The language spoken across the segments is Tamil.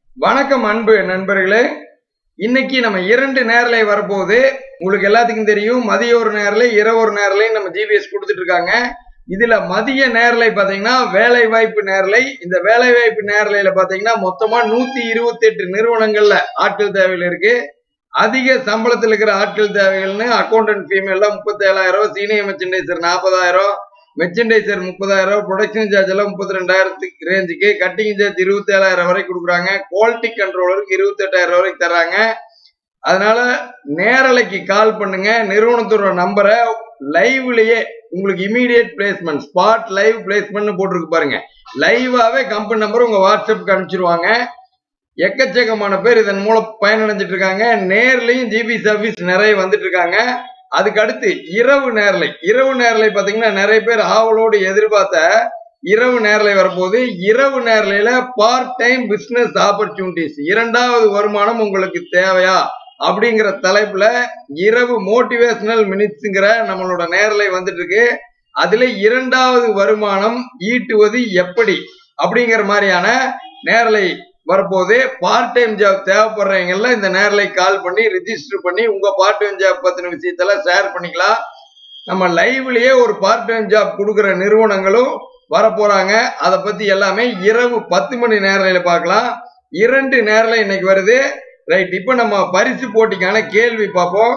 வணக்கம் அன்பு நண்பர்களே இன்னைக்கு நம்ம இரண்டு நேரலை வரப்போகுது உங்களுக்கு எல்லாத்துக்கும் தெரியும் மதிய ஒரு நேரலை இரவு ஒரு நேரலை நம்ம ஜிபிஎஸ் கொடுத்துட்டு இருக்காங்க இதுல மதிய நேரலை பாத்தீங்கன்னா வேலை வாய்ப்பு நேரலை இந்த வேலை வாய்ப்பு நேரலையில பாத்தீங்கன்னா மொத்தமா நூத்தி இருபத்தி எட்டு நிறுவனங்கள்ல ஆட்கள் தேவையில் இருக்கு அதிக சம்பளத்தில் இருக்கிற ஆட்கள் தேவைகள்னு அக்கௌண்டன்ட் ஃபீமேல்லாம் முப்பத்தி ஏழாயிரம் சீனியர் மெர்ச்சன்டைசர் நாற்பதாயிரம் மெர்ச்சன்டைசர் முப்பதாயிரம் ப்ரொடக்ஷன் சார்ஜ் எல்லாம் முப்பத்தி ரெண்டாயிரத்துக்கு ரேஞ்சுக்கு கட்டிங் சார்ஜ் இருபத்தி ஏழாயிரம் வரைக்கும் கொடுக்குறாங்க குவாலிட்டி கண்ட்ரோலருக்கு இருபத்தி எட்டாயிரம் வரைக்கும் தர்றாங்க அதனால நேரலைக்கு கால் பண்ணுங்க நிறுவனத்தோட நம்பரை லைவ்லயே உங்களுக்கு immediate placement spot live placement போட்டிருக்கு பாருங்க லைவாவே கம்பெனி நம்பர் உங்க வாட்ஸ்அப்புக்கு அனுப்பிச்சிருவாங்க எக்கச்சக்கமான பேர் இதன் மூலம் பயனடைஞ்சிட்டு இருக்காங்க நேர்லயும் ஜிபி சர்வீஸ் நிறைய வந்துட்டு இருக்காங்க அதுக்கு அடுத்து இரவு நேரலை இரவு நேரலை பாத்தீங்கன்னா நிறைய பேர் ஆவலோடு எதிர்பார்த்த இரவு நேரலை வரப்போது இரவு நேரலையில பார்ட் டைம் பிசினஸ் ஆப்பர்ச்சுனிட்டிஸ் இரண்டாவது வருமானம் உங்களுக்கு தேவையா அப்படிங்கிற தலைப்புல இரவு மோட்டிவேஷனல் மினிட்ஸ்ங்கிற நம்மளோட நேரலை வந்துட்டு இருக்கு அதுல இரண்டாவது வருமானம் ஈட்டுவது எப்படி அப்படிங்கிற மாதிரியான நேரலை வரப்போது பார்ட் டைம் ஜாப் தேவைப்படுறவங்கெல்லாம் இந்த நேரலை கால் பண்ணி ரிஜிஸ்டர் பண்ணி உங்க பார்ட் டைம் ஜாப் பத்தின விஷயத்தெல்லாம் ஷேர் பண்ணிக்கலாம் நம்ம லைவ்லயே ஒரு பார்ட் டைம் ஜாப் கொடுக்குற நிறுவனங்களும் வரப்போறாங்க அதை பத்தி எல்லாமே இரவு பத்து மணி நேரலையில பார்க்கலாம் இரண்டு நேரலை இன்னைக்கு வருது ரைட் இப்போ நம்ம பரிசு போட்டிக்கான கேள்வி பார்ப்போம்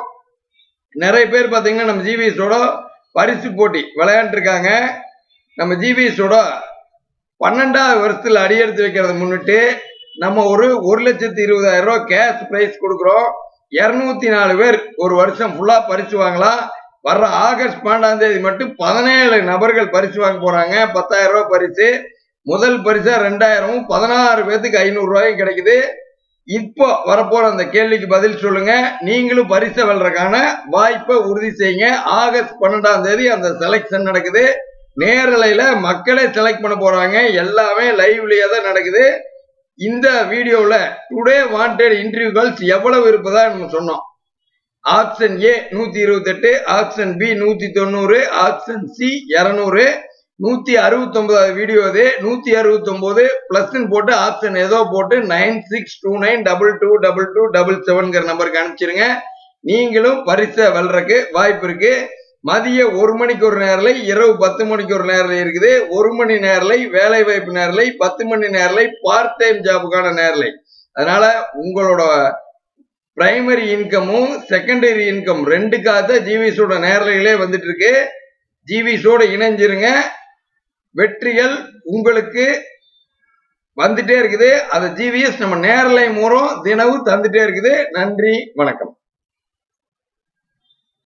நிறைய பேர் பார்த்தீங்கன்னா நம்ம ஜிவிஎஸோட பரிசு போட்டி விளையாண்டுருக்காங்க நம்ம ஜிவிஎஸோட பன்னெண்டாவது வருஷத்துல அடியெடுத்து வைக்கிறத முன்னிட்டு நம்ம ஒரு ஒரு லட்சத்தி இருபதாயிரம் ரூபாய் கேஷ் பிரைஸ் கொடுக்குறோம் இருநூத்தி நாலு பேர் ஒரு வருஷம் ஃபுல்லா பரிசு வாங்கலாம் வர்ற ஆகஸ்ட் பன்னெண்டாம் தேதி மட்டும் பதினேழு நபர்கள் பரிசு வாங்க போறாங்க பத்தாயிரம் ரூபாய் பரிசு முதல் பரிசா ரெண்டாயிரமும் பதினாறு பேர்த்துக்கு ஐநூறு ரூபாயும் கிடைக்குது இப்போ வரப்போற அந்த கேள்விக்கு பதில் சொல்லுங்க நீங்களும் பரிசை வெல்றதுக்கான வாய்ப்பை உறுதி செய்யுங்க ஆகஸ்ட் பன்னெண்டாம் தேதி அந்த செலெக்ஷன் நடக்குது நேரலையில மக்களே செலக்ட் பண்ண போறாங்க எல்லாமே லைவ்லயே தான் நடக்குது இந்த வீடியோவில் டுடே வாண்டட் இன்டர்வியூகள்ஸ் எவ்வளவு இருப்பதா நம்ம சொன்னோம் ஆப்ஷன் ஏ நூத்தி இருபத்தி எட்டு ஆப்ஷன் பி நூத்தி தொண்ணூறு ஆப்ஷன் சி இருநூறு நூத்தி அறுபத்தி ஒன்பதாவது வீடியோ அது நூத்தி அறுபத்தி ஒன்பது பிளஸ் போட்டு ஆப்ஷன் ஏதோ போட்டு nine six two nine double two double two double செவன்கிற நம்பருக்கு அனுப்பிச்சிருங்க நீங்களும் பரிசை வெல்றதுக்கு வாய்ப்பு இருக்கு மதிய ஒரு மணிக்கு ஒரு நேரலை இரவு பத்து மணிக்கு ஒரு நேரலை இருக்குது ஒரு மணி நேரலை வேலை வாய்ப்பு நேரலை பத்து மணி நேரலை பார்ட் டைம் ஜாபுக்கான நேரலை அதனால உங்களோட பிரைமரி இன்கமும் செகண்டரி இன்கம் ரெண்டுக்காக ஜிவிஸோட நேரலைகளே வந்துட்டு இருக்கு ஜிவிஸோட இணைஞ்சிருங்க வெற்றிகள் உங்களுக்கு வந்துட்டே இருக்குது அதை ஜிவிஎஸ் நம்ம நேரலை மூலம் தினமும் தந்துட்டே இருக்குது நன்றி வணக்கம்